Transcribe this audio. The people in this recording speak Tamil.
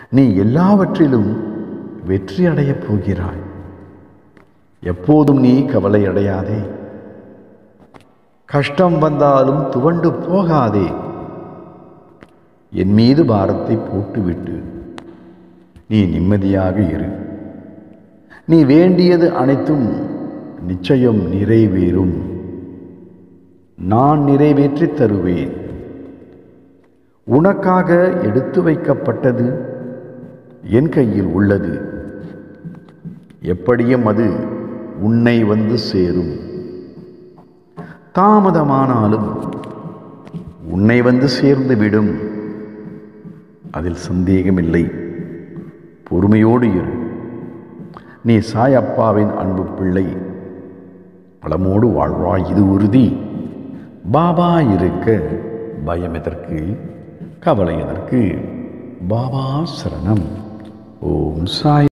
நீ எல்லாவற்றிலும் வெற்றி அடையப் போகிறாய் எப்போதும் நீ கவலை அடையாதே கஷ்டம் வந்தாலும் துவண்டு போகாதே என் மீது பாரத்தை போட்டுவிட்டு நீ நிம்மதியாக இரு நீ வேண்டியது அனைத்தும் நிச்சயம் நிறைவேறும் நான் நிறைவேற்றித் தருவேன் உனக்காக எடுத்து வைக்கப்பட்டது என் கையில் உள்ளது எப்படியும் அது உன்னை வந்து சேரும் தாமதமானாலும் உன்னை வந்து சேர்ந்து விடும் அதில் சந்தேகமில்லை பொறுமையோடு இரு நீ சாயப்பாவின் அன்பு பிள்ளை வளமோடு வாழ்வாய் இது உறுதி பாபா இருக்க பயம் எதற்கு கவலை எதற்கு பாபா சரணம் ஓம் சாய்